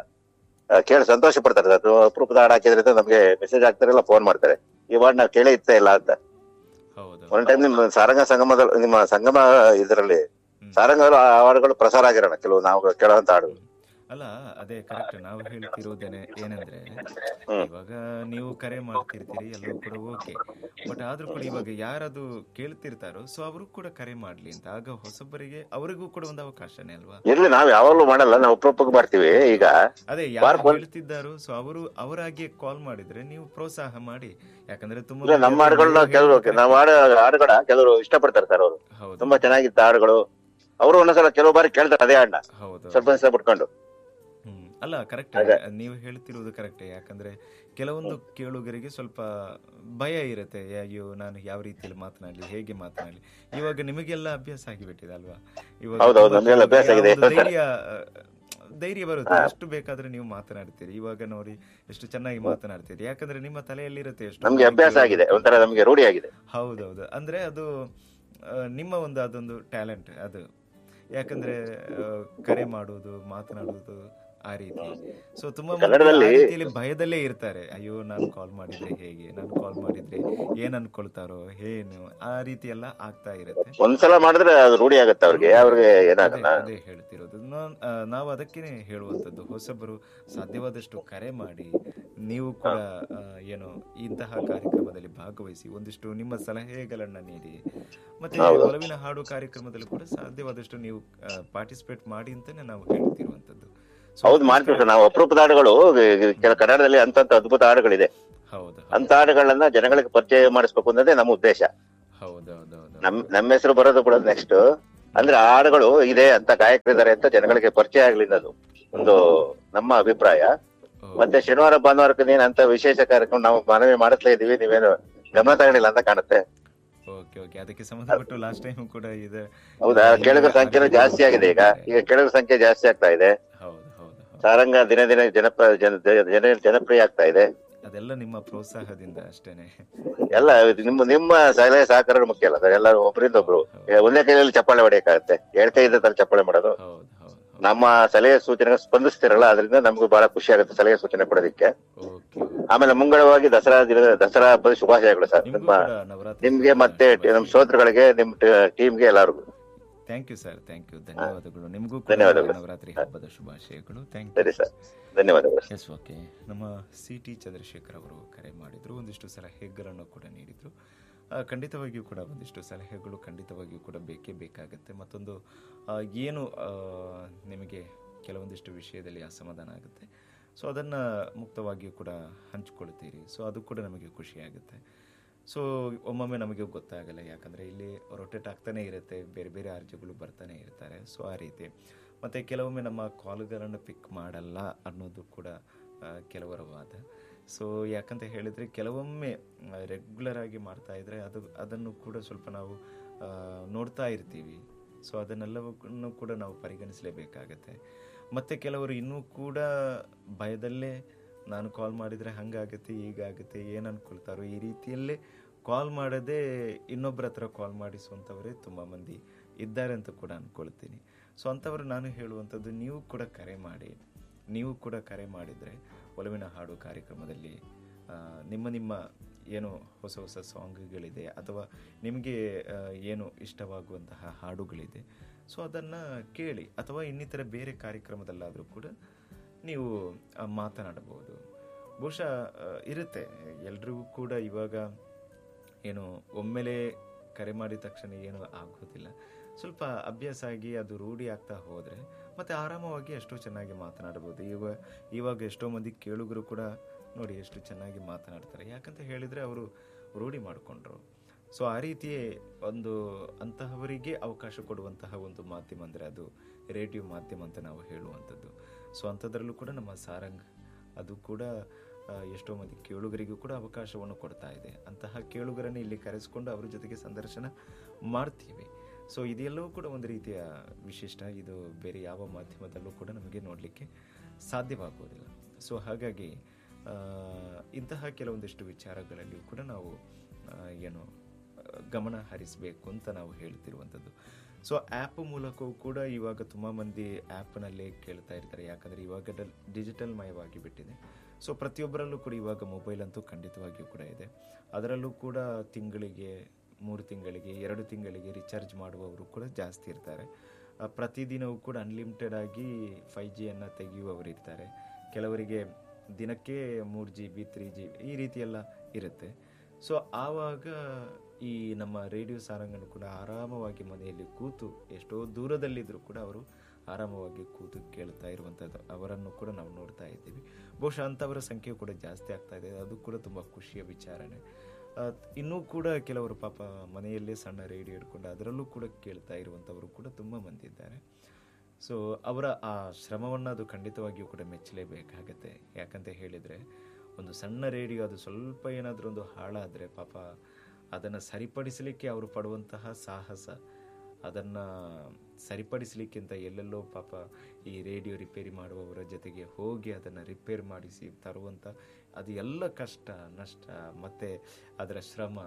ಆ, ಕೇಳಿ ಸಂತೋಷ ಪಡ್ತಾರೆ ಅದು ಅಪರೂಪದ ಹಾಡು ಹಾಕಿದ್ರೆ ಅಂತ ನಮ್ಗೆ ಮೆಸೇಜ್ ಹಾಕ್ತಾರಲ್ಲ ಫೋನ್ ಮಾಡ್ತಾರೆ ಈ ಹಾಡು ನಾವು ಕೇಳೇ ಇತ್ತ ಇಲ್ಲ ಅಂತ ಹೌದು ಒಂದ್ ಟೈಮ್ ನಿಮ್ಮ ಸಾರಂಗ ಸಂಗಮದಲ್ಲಿ ನಿಮ್ಮ ಸಂಗಮ ಇದರಲ್ಲಿ ಹ್ಮ್. ಸಾರಂಗ ಹಾಡುಗಳು ಪ್ರಸಾರ ಆಗಿರೋಣ ಕೆಲವು ನಾವು ಕೇಳುವಂತ ಹಾಡು ಅಲ್ಲ ಅದೇ ಕರೆಕ್ಟ್ ನಾವು ಹೇಳ್ತಿರೋದೇನೆ ಏನಂದ್ರೆ ಹ್ಮ್. ಇವಾಗ ನೀವು ಕರೆ ಮಾಡ್ತಿರ್ತೀರಿ ಎಲ್ಲವೂ ಕೂಡ ಓಕೆ ಬಟ್ ಆದ್ರೂ ಕೂಡ ಇವಾಗ ಯಾರದು ಕೇಳ್ತಿರ್ತಾರೋ ಸೊ ಅವರು ಕೂಡ ಕರೆ ಮಾಡ್ಲಿ ಅಂತ ಆಗ ಹೊಸಬರಿಗೆ ಅವರಿಗೂ ಕೂಡ ಒಂದು ಅವಕಾಶನೇ ಅಲ್ವಾ ಇರ್ಲಿ ನಾವ್ ಯಾವಾಗ್ಲೂ ಮಾಡಲ್ಲ ನಾವು ಅಪರೂಪಕ್ಕೆ ಮಾಡ್ತೀವಿ ಈಗ ಅದೇ ಯಾರು ವಾರಕ್ಕೆ ಒಂದ್- ಹೇಳ್ತಿದ್ದಾರೋ ಸೊ ಅವರು ಅವರಾಗಿ ಕಾಲ್ ಮಾಡಿದ್ರೆ ನೀವು ಪ್ರೋತ್ಸಾಹ ಮಾಡಿ ಯಾಕಂದ್ರೆ ತುಂಬಾ ಇಲ್ಲ ನಮ್ಮ ಹಾಡುಗಳನ್ನ ಕೆಲವರು ನಾವು ಹಾಡೋ ಹಾಡುಗಳ ಕೆಲವರು ಇಷ್ಟಪಡ್ತಾರೆ ಸರ್ ಅವರು ಹೌದು ತುಂಬಾ ಚೆನ್ನಾಗಿತ್ತು ಹಾಡುಗಳು ಅವರು ಒಂದೊಂದ್ಸಲ ಕೆಲವು ಬಾರಿ ಕೇಳ್ತಾರೆ ಅದೇ ಹಾಡನ್ನ ಹೌದು ಸ್ವಲ್ಪ ದಿವಸ ಬಿಟ್ಕೊಂಡು ಹ್ಮ್ ಅಲ್ಲ ಕರೆಕ್ಟ್ ಅದೇ. ನೀವು ಹೇಳ್ತಿರೋದು ಕರೆಕ್ಟ್ ಯಾಕಂದ್ರೆ ಕೆಲವೊಂದು ಕೇಳುಗರಿಗೆ ಸ್ವಲ್ಪ ಭಯ ಇರುತ್ತೆ ಅಯ್ಯೋ ನಾನು ಯಾವ ರೀತಿಯಲ್ಲಿ ಮಾತನಾಡ್ಲಿ ಹೇಗೆ ಮಾತನಾಡ್ಲಿ ಇವಾಗ ನಿಮಗೆಲ್ಲ ಅಭ್ಯಾಸ ಆಗಿಬಿಟ್ಟಿದೆ ಅಲ್ವಾ ಇವಾಗ ಹೌದೌದು, ತುಂಬಾ ನಮಗೆಲ್ಲ ಅಭ್ಯಾಸ ಆಗಿದೆ. ಒಂದು ಧೈರ್ಯ ಆ, ಧೈರ್ಯ ಬರುತ್ತೆ ಎಷ್ಟು ಬೇಕಾದ್ರೆ ನೀವು ಮಾತನಾಡ್ತೀರಿ ಇವಾಗ ನೋಡಿ ಎಷ್ಟು ಚೆನ್ನಾಗಿ ಮಾತನಾಡ್ತೀರಿ ಯಾಕಂದ್ರೆ ನಿಮ್ಮ ತಲೆಯಲ್ಲಿರುತ್ತೆ ಎಷ್ಟು ನಮ್ಗೆ ಅಭ್ಯಾಸ ಆಗಿದೆ ಒಂಥರ ನಮ್ಗೆ ರೂಢಿ ಆಗಿದೆ ಹೌದೌದು ಅಂದ್ರೆ ಅದು ಆ, ನಿಮ್ಮ ಒಂದು ಅದೊಂದು ಟ್ಯಾಲೆಂಟ್ ಅದು ಯಾಕಂದ್ರೆ ಆ, ಕರೆ ಮಾಡುವುದು ಮಾತನಾಡುವುದು ಆ ರೀತಿ ಸೊ ತುಂಬಾ ಮಂದಿ ಕನ್ನಡದಲ್ಲಿ- ಆ ರೀತಿಯಲ್ಲಿ ಭಯದಲ್ಲೇ ಇರ್ತಾರೆ ಅಯ್ಯೋ ನಾನು ಕಾಲ್ ಮಾಡಿದ್ರೆ ಹೇಗೆ ನಾನು ಕಾಲ್ ಮಾಡಿದ್ರೆ ಏನ್ ಅನ್ಕೊಳ್ತಾರೋ ಏನು ಆ ರೀತಿ ಎಲ್ಲ ಆಗ್ತಾ ಇರುತ್ತೆ ಒಂದ್ಸಲ ಮಾಡಿದ್ರೆ ಅದು ರೂಢಿ ಆಗುತ್ತೆ ಅವ್ರಿಗೆ ಅವ್ರಿಗೆ ಅದೇ ಏನಾಗಲ್ಲ ಅದೇ ಹೇಳ್ತಿರೋದು ನಾನ್- ಆ, ನಾವು ಅದಕ್ಕೇನೆ ಹೇಳುವಂಥದ್ದು ಹೊಸಬರು ಸಾಧ್ಯವಾದಷ್ಟು ಕರೆ ಮಾಡಿ ನೀವು ಕೂಡ ಆ, ಏನು ಇಂತಹ ಕಾರ್ಯಕ್ರಮದಲ್ಲಿ ಭಾಗವಹಿಸಿ ಒಂದಿಷ್ಟು ನಿಮ್ಮ ಸಲಹೆಗಳನ್ನ ನೀಡಿ ಮತ್ತೆ ಒಲವಿನ ಹಾಡು ಕಾರ್ಯಕ್ರಮದಲ್ಲಿ ಕೂಡ ಸಾಧ್ಯವಾದಷ್ಟು ನೀವು ಪಾರ್ಟಿಸಿಪೇಟ್ ಮಾಡಿ ಅಂತಾನೆ ನಾವು ಹೇಳ್ತಿರುವಂತದ್ದು So, ಹೌದು ಮಾಡ್ತೀವಿ ಸರ್ ನಾವು ಅಪರೂಪದ ಹಾಡುಗಳು ಕೆಲ ಕನ್ನಡದಲ್ಲಿ ಅಂತ ಅದ್ಭುತ ಹಾಡುಗಳಿದೆ ಹೌದು ಅಂತ ಹಾಡುಗಳನ್ನ ಜನಗಳಿಗೆ ಪರಿಚಯ ಮಾಡಿಸ್ಬೇಕು ಅನ್ನೋದೇ ನಮ್ಮ ಉದ್ದೇಶ ಹೌದು ಹೌದು ಹೌದು ನಮ್ ನಮ್ಮ ಹೆಸರು ಬರೋದು ಕೂಡ ನೆಕ್ಸ್ಟ್ ಅಂದ್ರೆ ಆ ಹಾಡುಗಳು ಇದೆ ಅಂತ ಗಾಯಕರಿದ್ದಾರೆ ಅಂತ ಜನಗಳಿಗೆ ಪರಿಚಯ ಆಗ್ಲಿ ಅನ್ನೋದು ಒಂದು ನಮ್ಮ ಅಭಿಪ್ರಾಯ ಮತ್ತೆ ಶನಿವಾರ ಭಾನುವಾರಕ್ಕೆ ನೀನ್ ಅಂತ ವಿಶೇಷ ಕಾರ್ಯಕ್ರಮ ನಾವು ಮನವಿ ಮಾಡಿಸ್ಲೇ ಇದೀವಿ ನೀವೇನು ಗಮನ ತಗೊಂಡಿಲ್ಲ ಅಂತ ಕಾಣುತ್ತೆ ಓಕೆ ಓಕೆ ಅದಕ್ಕೆ ಸಂಬಂಧಪಟ್ಟು ಲಾಸ್ಟ್ ಟೈಮ್ ಕೂಡ ಇದೆ ಹೌದಾ ಕೇಳುಗರ ಸಂಖ್ಯೆನೂ ಜಾಸ್ತಿ ಆಗಿದೆ ಈಗ ಈಗ ಕೇಳುಗರ ಸಂಖ್ಯೆ ಜಾಸ್ತಿ ಆಗ್ತಾ ಇದೆ ಹೌದು ಹೌದು ಹೌದು ಸಾರಂಗ ದಿನ ದಿನ ಜನಪ್ರಿಯ ಜನ- ಜನ- ಜನಪ್ರಿಯ ಆಗ್ತಾ ಇದೆ ಅದೆಲ್ಲ ನಿಮ್ಮ ಪ್ರೋತ್ಸಾಹದಿಂದ ಅಷ್ಟೇನೆ ಎಲ್ಲ ಇದು ನಿಮ್ಮ ನಿಮ್ಮ ಸಲಹೆ ಸಹಕಾರ ಮುಖ್ಯ ಅಲ್ಲ ಸರ್ ಎಲ್ಲರೂ ಒಬ್ಬರಿಂದ ಒಬ್ರು ಈಗ ಒಂದೇ ಕೈಯಲ್ಲಿ ಚಪ್ಪಾಳೆ ಹೊಡೆಯಕ್ಕಾಗತ್ತೆ ಎರಡ್ ಕೈ ಇದ್ದ ತರ ಚಪ್ಪಾಳೆ ಮಾಡೋದು ಹೌದು ಹೌದು ಹೌದು ನಮ್ಮ ಸಲಹೆ ಸೂಚನೆಗೆ ಸ್ಪಂದಿಸ್ತಿರಲ್ಲ ಅದರಿಂದ ನಮಗೂ ಬಹಳ ಖುಷಿ ಆಗುತ್ತೆ ಸಲಹೆ ಸೂಚನೆ ಕೊಡೋದಕ್ಕೆ ಓಕೆ ಆಮೇಲೆ ಮುಂಗಡವಾಗಿ ದಸರಾ ದಿನದ ದಸರಾ ಹಬ್ಬದ ಶುಭಾಶಯಗಳು ಸರ್ ನಿಮ್ಗೂ ನಿಮ್ಮ ಕೂಡ ನವರಾತ್ರಿ ನಿಮ್ಗೆ ಮತ್ತೆ ನಮ್ಮ ಶ್ರೋತೃಗಳಿಗೆ ನಿಮ್ ಟೀಮ್ಗೆ ಎಲ್ಲರಿಗೂ thank you sir thank you ಧನ್ಯವಾದಗಳು ನಿಮಗೂ ಕೂಡ ಧನ್ಯವಾದಗಳು. ನವರಾತ್ರಿ ಹಬ್ಬದ ಶುಭಾಶಯಗಳು ಥ್ಯಾಂಕ್ ಯು ಸರಿ ಸರ್ ಧನ್ಯವಾದಗಳು ಎಸ್ ಓಕೆ ನಮ್ಮ ಸಿ ಟಿ ಚಂದ್ರಶೇಖರ್ ಅವರು ಕರೆ ಮಾಡಿದ್ರು ಒಂದಿಷ್ಟು ಸಲಹೆಗಳನ್ನು ಕೂಡ ನೀಡಿದ್ರು ಆ, ಖಂಡಿತವಾಗಿಯೂ ಕೂಡ ಒಂದಿಷ್ಟು ಸಲಹೆಗಳು ಖಂಡಿತವಾಗಿಯೂ ಕೂಡ ಬೇಕೇ ಬೇಕಾಗುತ್ತೆ ಮತ್ತೊಂದು ಆ, ಏನು ಆ, ನಿಮಗೆ ಕೆಲವೊಂದಿಷ್ಟು ವಿಷಯದಲ್ಲಿ ಅಸಮಾಧಾನ ಆಗುತ್ತೆ ಸೊ ಅದನ್ನು ಮುಕ್ತವಾಗಿಯೂ ಕೂಡ ಹಂಚ್ಕೊಳ್ತೀರಿ ಸೊ ಅದು ಕೂಡ ನಮಗೆ ಖುಷಿಯಾಗುತ್ತೆ ಸೊ ಒಮ್ಮೊಮ್ಮೆ ನಮಗೆ ಗೊತ್ತಾಗಲ್ಲ ಯಾಕಂದರೆ ಇಲ್ಲಿ ರೊಟೇಟ್ ಆಗ್ತಾನೆ ಇರುತ್ತೆ ಬೇರೆ ಬೇರೆ ಅರ್ಜಿಗಳು ಬರ್ತಾನೆ ಇರ್ತಾರೆ ಸೊ ಆ ರೀತಿ ಮತ್ತು ಕೆಲವೊಮ್ಮೆ ನಮ್ಮ ಕಾಲ್ಗಳನ್ನು ಪಿಕ್ ಮಾಡಲ್ಲ ಅನ್ನೋದು ಕೂಡ ಆ, ಕೆಲವರ ವಾದ ಸೊ ಯಾಕಂತ ಹೇಳಿದರೆ ಕೆಲವೊಮ್ಮೆ ರೆಗ್ಯುಲರ್ ಆಗಿ ಮಾಡ್ತಾ ಇದ್ರೆ ಅದು ಅದನ್ನು ಕೂಡ ಸ್ವಲ್ಪ ನಾವು ಆ, ನೋಡ್ತಾ ಇರ್ತೀವಿ ಸೊ ಅದನ್ನೆಲ್ಲವನ್ನು ಕೂಡ ನಾವು ಪರಿಗಣಿಸಲೇಬೇಕಾಗತ್ತೆ ಮತ್ತು ಕೆಲವರು ಇನ್ನೂ ಕೂಡ ಭಯದಲ್ಲೇ ನಾನು ಕಾಲ್ ಮಾಡಿದರೆ ಹಂಗಾಗುತ್ತೆ ಹೀಗಾಗುತ್ತೆ ಏನು ಅನ್ಕೊಳ್ತಾರೋ ಈ ರೀತಿಯಲ್ಲೇ ಕಾಲ್ ಮಾಡದೆ ಇನ್ನೊಬ್ಬರ ಹತ್ರ ಕಾಲ್ ಮಾಡಿಸುವಂಥವರೇ ತುಂಬ ಮಂದಿ ಇದ್ದಾರೆ ಅಂತ ಕೂಡ ಅನ್ಕೊಳ್ತೀನಿ ಸೊ ಅಂಥವ್ರು ನಾನು ಹೇಳುವಂಥದ್ದು ನೀವು ಕೂಡ ಕರೆ ಮಾಡಿ ನೀವು ಕೂಡ ಕರೆ ಮಾಡಿದರೆ ಒಲವಿನ ಹಾಡು ಕಾರ್ಯಕ್ರಮದಲ್ಲಿ ಆ, ನಿಮ್ಮ ನಿಮ್ಮ ಏನು ಹೊಸ ಹೊಸ ಸಾಂಗ್ಗಳಿದೆ ಅಥವಾ ನಿಮಗೆ ಆ, ಏನು ಇಷ್ಟವಾಗುವಂತಹ ಹಾಡುಗಳಿದೆ ಸೊ ಅದನ್ನು ಕೇಳಿ ಅಥವಾ ಇನ್ನಿತರ ಬೇರೆ ಕಾರ್ಯಕ್ರಮದಲ್ಲಾದರೂ ಕೂಡ ನೀವು ಆ, ಮಾತನಾಡಬಹುದು ಬಹುಶಃ ಆ, ಇರುತ್ತೆ ಎಲ್ರಿಗೂ ಕೂಡ ಇವಾಗ ಏನು ಒಮ್ಮೆಲೆ ಕರೆ ಮಾಡಿದ ತಕ್ಷಣ ಏನು ಆಗೋದಿಲ್ಲ ಸ್ವಲ್ಪ ಅಭ್ಯಾಸ ಆಗಿ ಅದು ರೂಢಿ ಆಗ್ತಾ ಹೋದರೆ ಮತ್ತು ಆರಾಮವಾಗಿ ಎಷ್ಟೋ ಚೆನ್ನಾಗಿ ಮಾತನಾಡ್ಬೋದು ಇವಾಗ ಇವಾಗ ಎಷ್ಟೋ ಮಂದಿ ಕೇಳುಗರು ಕೂಡ ನೋಡಿ ಎಷ್ಟು ಚೆನ್ನಾಗಿ ಮಾತನಾಡ್ತಾರೆ ಯಾಕಂತ ಹೇಳಿದರೆ ಅವರು ರೂಢಿ ಮಾಡಿಕೊಂಡ್ರು ಸೊ ಆ ರೀತಿಯೇ ಒಂದು ಅಂತಹವರಿಗೆ ಅವಕಾಶ ಕೊಡುವಂತಹ ಒಂದು ಮಾಧ್ಯಮ ಅಂದರೆ ಅದು ರೇಡಿಯೋ ಮಾಧ್ಯಮ ಅಂತ ನಾವು ಹೇಳುವಂಥದ್ದು ಸೊ ಅಂಥದ್ರಲ್ಲೂ ಕೂಡ ನಮ್ಮ ಸಾರಂಗ್ ಅದು ಕೂಡ ಆ, ಎಷ್ಟೋ ಮಂದಿ ಕೇಳುಗರಿಗೂ ಕೂಡ ಅವಕಾಶವನ್ನು ಕೊಡ್ತಾ ಇದೆ ಅಂತಹ ಕೇಳುಗರನ್ನು ಇಲ್ಲಿ ಕರೆಸಿಕೊಂಡು ಅವ್ರ ಜೊತೆಗೆ ಸಂದರ್ಶನ ಮಾಡ್ತೀವಿ ಸೊ ಇದೆಲ್ಲವೂ ಕೂಡ ಒಂದು ರೀತಿಯ ವಿಶಿಷ್ಟ ಇದು ಬೇರೆ ಯಾವ ಮಾಧ್ಯಮದಲ್ಲೂ ಕೂಡ ನಮಗೆ ನೋಡಲಿಕ್ಕೆ ಸಾಧ್ಯವಾಗುವುದಿಲ್ಲ ಸೊ ಹಾಗಾಗಿ ಆ, ಇಂತಹ ಕೆಲವೊಂದಿಷ್ಟು ವಿಚಾರಗಳಲ್ಲಿಯೂ ಕೂಡ ನಾವು ಆ, ಏನು ಆ, ಗಮನ ಹರಿಸಬೇಕು ಅಂತ ನಾವು ಹೇಳ್ತಿರುವಂಥದ್ದು ಸೊ ಆ್ಯಪ್ ಮೂಲಕವೂ ಕೂಡ ಇವಾಗ ತುಂಬ ಮಂದಿ ಆ್ಯಪ್ನಲ್ಲೇ ಕೇಳ್ತಾ ಇರ್ತಾರೆ ಯಾಕಂದರೆ ಇವಾಗ ಡಿಜಿಟಲ್ ಮಯವಾಗಿ ಬಿಟ್ಟಿದೆ ಸೊ ಪ್ರತಿಯೊಬ್ಬರಲ್ಲೂ ಕೂಡ ಇವಾಗ ಮೊಬೈಲ್ ಅಂತೂ ಖಂಡಿತವಾಗಿಯೂ ಕೂಡ ಇದೆ ಅದರಲ್ಲೂ ಕೂಡ ತಿಂಗಳಿಗೆ ಮೂರು ತಿಂಗಳಿಗೆ ಎರಡು ತಿಂಗಳಿಗೆ ರಿಚಾರ್ಜ್ ಮಾಡುವವರು ಕೂಡ ಜಾಸ್ತಿ ಇರ್ತಾರೆ ಆ, ಪ್ರತಿದಿನವೂ ಕೂಡ ಅನ್ಲಿಮಿಟೆಡ್ ಆಗಿ ಫೈ ಜಿಯನ್ನು ತೆಗೆಯುವವರು ಇರ್ತಾರೆ ಕೆಲವರಿಗೆ ದಿನಕ್ಕೆ ಮೂರು G B three G B ಈ ರೀತಿ ಎಲ್ಲ ಇರುತ್ತೆ ಸೊ ಆವಾಗ ಈ ನಮ್ಮ ರೇಡಿಯೋ ಸಾರಂಗನ್ನು ಕೂಡ ಆರಾಮವಾಗಿ ಮನೆಯಲ್ಲಿ ಕೂತು ಎಷ್ಟೋ ದೂರದಲ್ಲಿದ್ದರೂ ಕೂಡ ಅವರು ಆರಾಮವಾಗಿ ಕೂತು ಕೇಳ್ತಾ ಇರುವಂಥದ್ದು ಅವರನ್ನು ಕೂಡ ನಾವು ನೋಡ್ತಾ ಇದ್ದೀವಿ ಬಹುಶಃ ಅಂಥವರ ಸಂಖ್ಯೆ ಕೂಡ ಜಾಸ್ತಿ ಆಗ್ತಾ ಇದೆ ಅದು ಕೂಡ ತುಂಬ ಖುಷಿಯ ವಿಚಾರನೆ ಆ, ಇನ್ನೂ ಕೂಡ ಕೆಲವರು ಪಾಪ ಮನೆಯಲ್ಲೇ ಸಣ್ಣ ರೇಡಿಯೋ ಇಟ್ಕೊಂಡು ಅದರಲ್ಲೂ ಕೂಡ ಕೇಳ್ತಾ ಇರುವಂಥವರು ಕೂಡ ತುಂಬ ಮಂದಿ ಇದ್ದಾರೆ ಸೊ ಅವರ ಆ ಶ್ರಮವನ್ನು ಅದು ಖಂಡಿತವಾಗಿಯೂ ಕೂಡ ಮೆಚ್ಚಲೇಬೇಕಾಗತ್ತೆ ಯಾಕಂತ ಹೇಳಿದರೆ ಒಂದು ಸಣ್ಣ ರೇಡಿಯೋ ಅದು ಸ್ವಲ್ಪ ಏನಾದರೂ ಒಂದು ಹಾಳಾದರೆ ಪಾಪ ಅದನ್ನು ಸರಿಪಡಿಸಲಿಕ್ಕೆ ಅವರು ಪಡುವಂತಹ ಸಾಹಸ ಅದನ್ನು ಸರಿಪಡಿಸಲಿಕ್ಕೆ ಅಂತ ಎಲ್ಲೆಲ್ಲೋ ಪಾಪ ಈ ರೇಡಿಯೋ ರಿಪೇರಿ ಮಾಡುವವರ ಜೊತೆಗೆ ಹೋಗಿ ಅದನ್ನು ರಿಪೇರ್ ಮಾಡಿಸಿ ತರುವಂಥ ಅದು ಎಲ್ಲ ಕಷ್ಟ ನಷ್ಟ ಮತ್ತು ಅದರ ಶ್ರಮ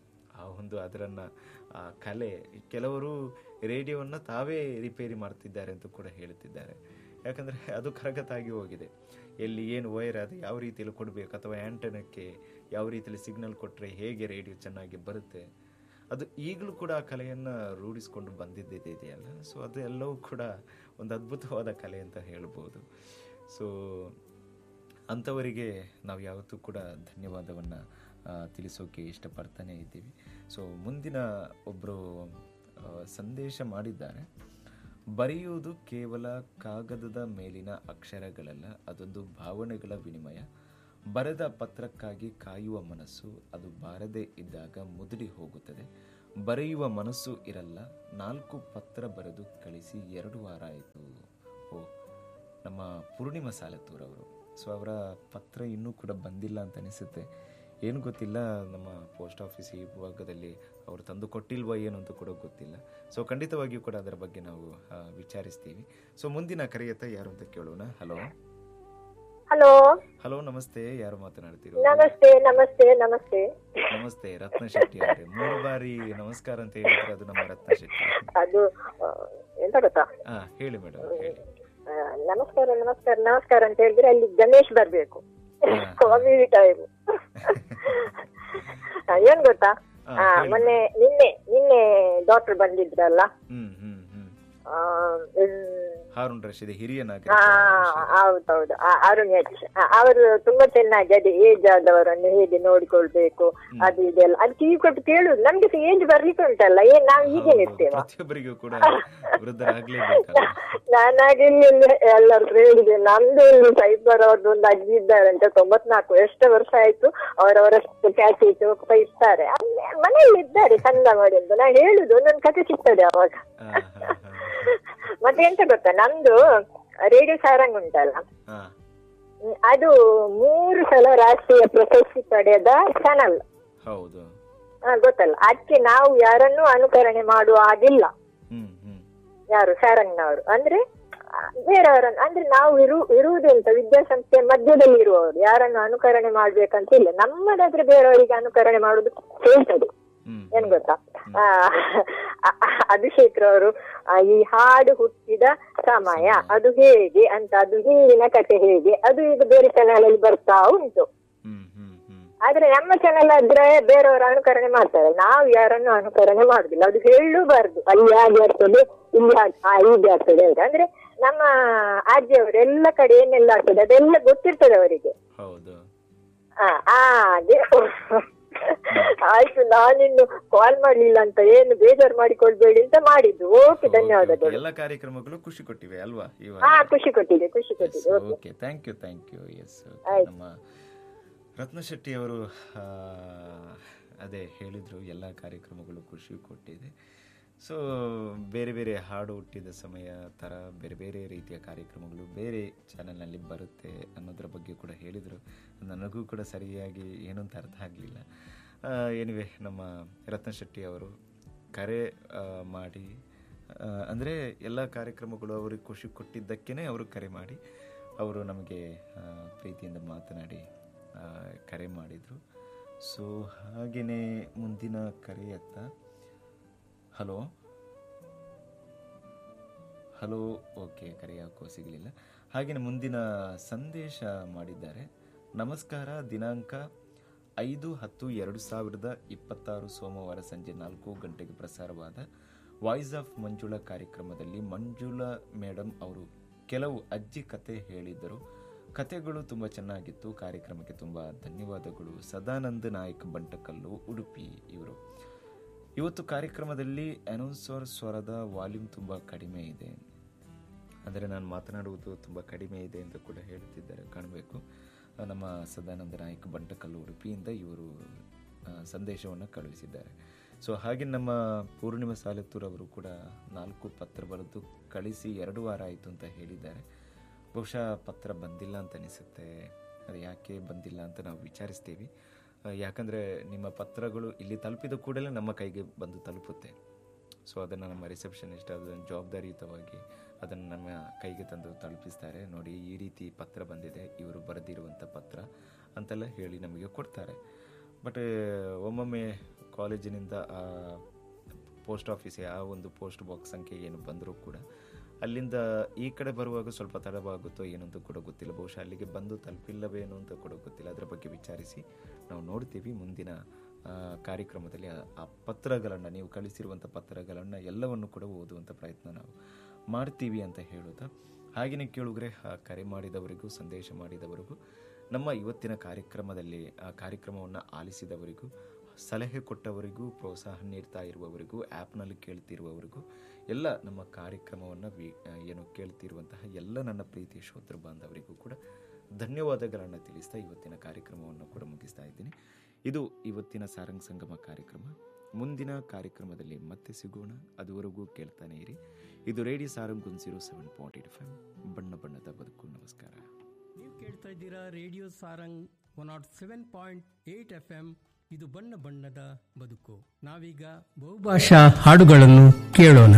ಆ ಒಂದು ಅದರನ್ನು ಆ ಕಲೆ ಕೆಲವರು ರೇಡಿಯೋವನ್ನು ತಾವೇ ರಿಪೇರಿ ಮಾಡ್ತಿದ್ದಾರೆ ಅಂತ ಕೂಡ ಹೇಳುತ್ತಿದ್ದಾರೆ ಯಾಕಂದರೆ ಅದು ಕರಗತಾಗಿ ಹೋಗಿದೆ ಎಲ್ಲಿ ಏನು ವೈರ್ ಅದು ಯಾವ ರೀತಿಯಲ್ಲಿ ಕೊಡಬೇಕು ಅಥವಾ ಆ್ಯಂಟನಕ್ಕೆ ಯಾವ ರೀತಿಯಲ್ಲಿ ಸಿಗ್ನಲ್ ಕೊಟ್ಟರೆ ಹೇಗೆ ರೇಡಿಯೋ ಚೆನ್ನಾಗಿ ಬರುತ್ತೆ ಅದು ಈಗಲೂ ಕೂಡ ಆ ಕಲೆಯನ್ನು ರೂಢಿಸ್ಕೊಂಡು ಬಂದಿದ್ದಿದೆ ಇದೆಯಲ್ಲ ಸೊ ಅದು ಎಲ್ಲವೂ ಕೂಡ ಒಂದು ಅದ್ಭುತವಾದ ಕಲೆ ಅಂತ ಹೇಳ್ಬೋದು ಸೊ ಅಂಥವರಿಗೆ ನಾವು ಯಾವತ್ತೂ ಕೂಡ ಧನ್ಯವಾದವನ್ನು ತಿಳಿಸೋಕೆ ಇಷ್ಟಪಡ್ತಾನೆ ಇದ್ದೀವಿ ಸೊ ಮುಂದಿನ ಒಬ್ಬರು ಸಂದೇಶ ಮಾಡಿದ್ದಾರೆ ಬರೆಯುವುದು ಕೇವಲ ಕಾಗದದ ಮೇಲಿನ ಅಕ್ಷರಗಳಲ್ಲ ಅದೊಂದು ಭಾವನೆಗಳ ವಿನಿಮಯ ಬರೆದ ಪತ್ರಕ್ಕಾಗಿ ಕಾಯುವ ಮನಸ್ಸು ಅದು ಬಾರದೇ ಇದ್ದಾಗ ಮುದುಡಿ ಹೋಗುತ್ತದೆ ಬರೆಯುವ ಮನಸ್ಸು ಇರಲ್ಲ ನಾಲ್ಕು ಪತ್ರ ಬರೆದು ಕಳಿಸಿ ಎರಡು ವಾರ ಆಯಿತು ಓ ನಮ್ಮ ಪೂರ್ಣಿಮಾ ಸಾಲತ್ತೂರ್ ಅವರು ಸೊ ಅವರ ಪತ್ರ ಇನ್ನೂ ಕೂಡ ಬಂದಿಲ್ಲ ಅಂತ ಅನಿಸುತ್ತೆ ಏನು ಗೊತ್ತಿಲ್ಲ ನಮ್ಮ ಪೋಸ್ಟ್ ಆಫೀಸ್ ಈ ಭಾಗದಲ್ಲಿ ಅವರು ತಂದು ಕೊಟ್ಟಿಲ್ವಾ ಏನು ಅಂತ ಕೂಡ ಗೊತ್ತಿಲ್ಲ ಸೊ ಖಂಡಿತವಾಗಿಯೂ ಕೂಡ ಅದರ ಬಗ್ಗೆ ನಾವು ಆ, ವಿಚಾರಿಸ್ತೀವಿ ಸೊ ಮುಂದಿನ ಕರೆಯತ್ತ ಯಾರು ಅಂತ ಕೇಳೋಣ ಹಲೋ ಹಲೋ ಹಲೋ ನಮಸ್ತೆ ಯಾರು ಮಾತನಾಡ್ತಿರೋ ನಮಸ್ತೆ ನಮಸ್ತೆ ನಮಸ್ತೆ ನಮಸ್ತೆ ರತ್ನ ಶೆಟ್ಟಿ ಅವರೇ ಮೂರು ಬಾರಿ ನಮಸ್ಕಾರ ಅಂತ ಹೇಳಿದ್ರೆ ಅದು ನಮ್ಮ ರತ್ನ ಶೆಟ್ಟಿ ಅದು ಆ, ಎಂತ ಗೊತ್ತಾ ಹಾ ಹೇಳಿ ಮೇಡಮ್ ಹೇಳಿ ಆ, ನಮಸ್ಕಾರ ನಮಸ್ಕಾರ ನಮಸ್ಕಾರ ಅಂತ ಹೇಳಿದ್ರೆ ಅಲ್ಲಿ ಗಣೇಶ್ ಬರ್ಬೇಕು ಕಾಮಿಡಿ ಟೈಮ್ ಏನ್ ಗೊತ್ತಾ ಹಾ, ಆ, ಹೇಳಿ ಮೊನ್ನೆ ನಿನ್ನೆ ನಿನ್ನೆ ಡಾಕ್ಟರ್ ಬಂದಿದ್ರಲ್ಲ ಹ್ಮ್ ಹ್ಮ್ ಹ್ಮ್ ಆ, ಹ್ಮ್, ಹಾರೂನ್ ರಶೀದ್ ಹಿರಿಯ ಆ, ನಾಗರಿಕ ಹೌದೌದು ಆ, ಅರುಣ್ ಎಚ್ ಆ, ಅವರು ತುಂಬಾ ಚೆನ್ನಾಗಿ ಅದೇ ಏಜ್ ಆದವರನ್ನು ಹೇಗೆ ನೋಡಿಕೊಳ್ಬೇಕು ಅದು ಇದೆಲ್ಲ ಅದು ಕಿವಿ ಕೊಟ್ಟು ಕೇಳುದು ನಮ್ಗೆ ಸಹ ಏಜ್ ಬರ್ಲಿಕ್ಕೆ ಉಂಟಲ್ಲ ಏನ್ ನಾವು ಹೀಗೆ ಹೌದು, ಇರ್ತೇವ ಪ್ರತಿಯೊಬ್ಬರಿಗೂ ಕೂಡ ವೃದ್ಧರಾಗ್ಲೇಬೇಕಲ್ಲ ನಾನಾಗಿ ಇಲ್ಲಿ ಎಲ್ಲರೂ ಹೇಳಿದೆ ನಮ್ದು ಇಲ್ಲಿ ಸೈಬರ್ ಅವ್ರದ್ದು ಒಂದು ಅಜ್ಜಿ ಇದ್ದಾರೆ ಅಂತ ತೊಂಬತ್ನಾಲ್ಕು ಎಷ್ಟು ವರ್ಷ ಆಯ್ತು ಅವರವರ ಕ್ಯಾಚ್ ಇಟ್ಟು ಇರ್ತಾರೆ ಅಲ್ಲೇ ಮನೆಯಲ್ಲಿ ಇದ್ದಾರೆ ಚಂದ ಮಾಡಿ ಅಂತ ನಾ ಹೇಳುದು ಒಂದೊಂದು ಕಥೆ ಸಿಗ್ತದೆ ಅವಾಗ ಹಾ, ಹಾ, ಹಾ. ಮತ್ತೆ ಎಂತ ಗೊತ್ತಾ ನಮ್ದು ರೇಡಿಯೋ ಸಾರಂಗ್ ಉಂಟಲ್ಲ ಹಾ, ಹ್ಮ್, ಅದು ಮೂರು ಸಲ ರಾಷ್ಟ್ರೀಯ ಪ್ರಶಸ್ತಿ ಪಡೆದ ಚಾನಲ್ ಹೌದು ಗೊತ್ತಲ್ಲ ಅದಕ್ಕೆ ನಾವು ಯಾರನ್ನೂ ಅನುಕರಣೆ ಮಾಡುವ ಹಾಗಿಲ್ಲ ಹ್ಮ್ ಹ್ಮ್ ಯಾರು ಸಾರಂಗ್ನವರು ಅಂದ್ರೆ ಆ, ಬೇರೆಯವರನ್ನು ಅಂದ್ರೆ ನಾವು ಇರು ಇರುವುದು ಅಂತ ವಿದ್ಯಾಸಂಸ್ಥೆ ಮಧ್ಯದಲ್ಲಿ ಇರುವವರು ಯಾರನ್ನು ಅನುಕರಣೆ ಮಾಡ್ಬೇಕಂತ ಇಲ್ಲ ನಮ್ಮದಾದ್ರೆ ಬೇರೆಯವರಿಗೆ ಅನುಕರಣೆ ಮಾಡುದು ಹೇಳ್ತದೆ ಹ್ಮ್ ಏನ್ ಗೊತ್ತಾ ಆ, ಅಭಿಷೇಕ್ ರವರು ಆ, ಈ ಹಾಡು ಹುಟ್ಟಿದ ಸಮಯ ಅದು ಹೇಗೆ ಅಂತ ಅದು ಹಿಂದಿನ ಕಥೆ ಹೇಗೆ ಅದು ಈಗ ಬೇರೆ ಚಾನಲ್ ಅಲ್ಲಿ ಬರ್ತಾ ಉಂಟು ಹ್ಮ್ ಹ್ಮ್ ಹ್ಮ್ ಆದ್ರೆ ನಮ್ಮ ಚಾನಲ್ ಆದ್ರೆ ಬೇರೆಯವರು ಅನುಕರಣೆ ಮಾಡ್ತಾರೆ ನಾವು ಯಾರನ್ನು ಅನುಕರಣೆ ಮಾಡುದಿಲ್ಲ ಅದು ಹೇಳಬಾರ್ದು ಅಲ್ಲಿ ಹಾಗೆ ಆಗ್ತದೆ ಇಲ್ಲಿ ಹಾಗೆ- ಆ, ಹೀಗೆ ಆಗ್ತದೆ ಅಂತ ಅಂದ್ರೆ ನಮ್ಮ ಆಜ್ಜಿಯವರು ಎಲ್ಲ ಕಡೆ ಏನೆಲ್ಲ ಆಗ್ತದೆ ಅದೆಲ್ಲ ಗೊತ್ತಿರ್ತದೆ ಅವರಿಗೆ ಹೌದು ಆ, ಹಾಗೆ ಆಯ್ತು ನಾನಿನ್ನು ಕಾಲ್ ಮಾಡ್ಲಿಲ್ಲ ಅಂತ ಏನು ಬೇಜಾರು ಮಾಡಿಕೊಳ್ಬೇಡಿ ಅಂತ ಮಾಡಿದ್ದು ಓಕೆ ಧನ್ಯವಾದಗಳು ಎಲ್ಲ ಕಾರ್ಯಕ್ರಮಗಳು ಖುಷಿ ಕೊಟ್ಟಿವೆ ಅಲ್ವಾ ಹಾ ಇವಾಗ ಖುಷಿ ಕೊಟ್ಟಿದೆ ಖುಷಿ ಕೊಟ್ಟಿದೆ okay okay thank you thank you yes ಆಯ್ತು. ನಮ್ಮ ರತ್ನ ಶೆಟ್ಟಿ ಅವರು ಆ, ಅದೇ ಹೇಳಿದ್ರು ಎಲ್ಲ ಕಾರ್ಯಕ್ರಮಗಳು ಖುಷಿ ಕೊಟ್ಟಿದೆ ಸೊ ಬೇರೆ ಬೇರೆ ಹಾಡು ಹುಟ್ಟಿದ ಸಮಯ ಥರ ಬೇರೆ ಬೇರೆ ರೀತಿಯ ಕಾರ್ಯಕ್ರಮಗಳು ಬೇರೆ ಚಾನಲ್ನಲ್ಲಿ ಬರುತ್ತೆ ಅನ್ನೋದ್ರ ಬಗ್ಗೆ ಕೂಡ ಹೇಳಿದರು ನನಗೂ ಕೂಡ ಸರಿಯಾಗಿ ಏನೂ ಅಂತ ಅರ್ಥ ಆಗಲಿಲ್ಲ ಏನಿವೆ ನಮ್ಮ ರತ್ನ ಶೆಟ್ಟಿ ಅವರು ಕರೆ ಆ, ಮಾಡಿ ಅಂದರೆ ಎಲ್ಲ ಕಾರ್ಯಕ್ರಮಗಳು ಅವರಿಗೆ ಖುಷಿ ಕೊಟ್ಟಿದ್ದಕ್ಕೇ ಅವರು ಕರೆ ಮಾಡಿ ಅವರು ನಮಗೆ ಆ, ಪ್ರೀತಿಯಿಂದ ಮಾತನಾಡಿ ಆ, ಕರೆ ಮಾಡಿದರು ಸೊ ಹಾಗೆಯೇ ಮುಂದಿನ ಕರೆಯತ್ತ ಹಲೋ ಹಲೋ ಓಕೆ ಕರೆ ಯಾಕೋ ಸಿಗಲಿಲ್ಲ ಹಾಗೆಯೇ ಮುಂದಿನ ಸಂದೇಶ ಮಾಡಿದ್ದಾರೆ ನಮಸ್ಕಾರ ದಿನಾಂಕ ಐದು ಹತ್ತು ಎರಡು ಸಾವಿರದ ಇಪ್ಪತ್ತಾರು ಸೋಮವಾರ ಸಂಜೆ ನಾಲ್ಕು ಗಂಟೆಗೆ ಪ್ರಸಾರವಾದ ವಾಯ್ಸ್ ಆಫ್ ಮಂಜುಳಾ ಕಾರ್ಯಕ್ರಮದಲ್ಲಿ ಮಂಜುಳಾ ಮೇಡಮ್ ಅವರು ಕೆಲವು ಅಜ್ಜಿ ಕತೆ ಹೇಳಿದ್ದರು ಕತೆಗಳು ತುಂಬ ಚೆನ್ನಾಗಿತ್ತು ಕಾರ್ಯಕ್ರಮಕ್ಕೆ ತುಂಬ ಧನ್ಯವಾದಗಳು ಸದಾನಂದ ನಾಯಕ್ ಬಂಟಕಲ್ಲು ಉಡುಪಿ ಇವರು ಇವತ್ತು ಕಾರ್ಯಕ್ರಮದಲ್ಲಿ ಅನೌನ್ಸರ್ ಸ್ವರದ ವಾಲ್ಯೂಮ್ ತುಂಬ ಕಡಿಮೆ ಇದೆ ಅಂದರೆ ನಾನು ಮಾತನಾಡುವುದು ತುಂಬ ಕಡಿಮೆ ಇದೆ ಅಂತ ಕೂಡ ಹೇಳ್ತಿದ್ದಾರೆ ಕಾಣಬೇಕು ಆ, ನಮ್ಮ ಸದಾನಂದ ನಾಯಕ್ ಬಂಟಕಲ್ಲು ಉಡುಪಿಯಿಂದ ಇವರು ಸಂದೇಶವನ್ನು ಕಳುಹಿಸಿದ್ದಾರೆ ಸೊ ಹಾಗೆ ನಮ್ಮ ಪೂರ್ಣಿಮಾ ಸಾಲತ್ತೂರ್ ಅವರು ಕೂಡ ನಾಲ್ಕು ಪತ್ರ ಬರೆದು ಕಳಿಸಿ ಎರಡು ವಾರ ಆಯಿತು ಅಂತ ಹೇಳಿದ್ದಾರೆ ಬಹುಶಃ ಪತ್ರ ಬಂದಿಲ್ಲ ಅಂತ ಅನಿಸುತ್ತೆ ಅದು ಯಾಕೆ ಬಂದಿಲ್ಲ ಅಂತ ನಾವು ವಿಚಾರಿಸ್ತೀವಿ ಆ, ಯಾಕಂದರೆ ನಿಮ್ಮ ಪತ್ರಗಳು ಇಲ್ಲಿ ತಲುಪಿದ ಕೂಡಲೇ ನಮ್ಮ ಕೈಗೆ ಬಂದು ತಲುಪುತ್ತೆ ಸೊ ಅದನ್ನು ನಮ್ಮ ರಿಸೆಪ್ಷನಿಸ್ಟ್ ಅದನ್ನು ಜವಾಬ್ದಾರಿಯುತವಾಗಿ ಅದನ್ನು ನಮ್ಮ ಕೈಗೆ ತಂದು ತಲುಪಿಸ್ತಾರೆ ನೋಡಿ ಈ ರೀತಿ ಪತ್ರ ಬಂದಿದೆ ಇವರು ಬರೆದಿರುವಂಥ ಪತ್ರ ಅಂತೆಲ್ಲ ಹೇಳಿ ನಮಗೆ ಕೊಡ್ತಾರೆ ಬಟ್ ಒಮ್ಮೊಮ್ಮೆ ಕಾಲೇಜಿನಿಂದ ಆ ಪೋಸ್ಟ್ ಆಫೀಸ್ ಆ ಒಂದು ಪೋಸ್ಟ್ ಬಾಕ್ಸ್ ಸಂಖ್ಯೆ ಏನು ಬಂದರೂ ಕೂಡ ಅಲ್ಲಿಂದ ಈ ಕಡೆ ಬರುವಾಗ ಸ್ವಲ್ಪ ತಡವಾಗುತ್ತೋ ಏನು ಅಂತ ಕೂಡ ಗೊತ್ತಿಲ್ಲ ಬಹುಶಃ ಅಲ್ಲಿಗೆ ಬಂದು ತಲುಪಿಲ್ಲವೇನೋ ಅಂತ ಕೂಡ ಗೊತ್ತಿಲ್ಲ ಅದರ ಬಗ್ಗೆ ವಿಚಾರಿಸಿ ನಾವು ನೋಡ್ತೀವಿ ಮುಂದಿನ ಆ, ಕಾರ್ಯಕ್ರಮದಲ್ಲಿ ಆ- ಆ ಪತ್ರಗಳನ್ನು ನೀವು ಕಳಿಸಿರುವಂಥ ಪತ್ರಗಳನ್ನು ಎಲ್ಲವನ್ನು ಕೂಡ ಓದುವಂಥ ಪ್ರಯತ್ನ ನಾವು ಮಾಡ್ತೀವಿ ಅಂತ ಹೇಳುತ್ತಾ ಹಾಗೆಯೇ ಕೇಳುಗ್ರೆ ಆ ಕರೆ ಮಾಡಿದವರಿಗೂ ಸಂದೇಶ ಮಾಡಿದವರಿಗೂ ನಮ್ಮ ಇವತ್ತಿನ ಕಾರ್ಯಕ್ರಮದಲ್ಲಿ ಆ ಕಾರ್ಯಕ್ರಮವನ್ನು ಆಲಿಸಿದವರಿಗೂ ಸಲಹೆ ಕೊಟ್ಟವರಿಗೂ ಪ್ರೋತ್ಸಾಹ ನೀಡ್ತಾ ಇರುವವರಿಗೂ ಆ್ಯಪ್ನಲ್ಲಿ ಕೇಳ್ತಿರುವವರಿಗೂ ಎಲ್ಲ ನಮ್ಮ ಕಾರ್ಯಕ್ರಮವನ್ನು ವಿ ಆ, ಏನು ಕೇಳ್ತಿರುವಂತಹ ಎಲ್ಲ ನನ್ನ ಪ್ರೀತಿಯ ಶ್ರೋತೃ ಬಾಂಧವರಿಗೂ ಕೂಡ ಧನ್ಯವಾದಗಳನ್ನು ತಿಳಿಸ್ತಾ ಇವತ್ತಿನ ಕಾರ್ಯಕ್ರಮವನ್ನು ಕೂಡ ಮುಗಿಸ್ತಾ ಇದ್ದೀನಿ ಇದು ಇವತ್ತಿನ ಸಾರಂಗ್ ಸಂಗಮ ಕಾರ್ಯಕ್ರಮ ಮುಂದಿನ ಕಾರ್ಯಕ್ರಮದಲ್ಲಿ ಮತ್ತೆ ಸಿಗೋಣ ಅದುವರೆಗೂ ಕೇಳ್ತಾನೆ ಇರಿ ಇದು radio Sarang one zero seven point eight five ಬಣ್ಣ ಬಣ್ಣದ ಬದುಕು ನಮಸ್ಕಾರ ನೀವು ಕೇಳ್ತಾ ಇದ್ದೀರಾ radio Sarang one nought seven point eight F M ಇದು ಬಣ್ಣ ಬಣ್ಣದ ಬದುಕು ನಾವೀಗ ಬಹುಭಾಷಾ ಹಾಡುಗಳನ್ನು ಕೇಳೋಣ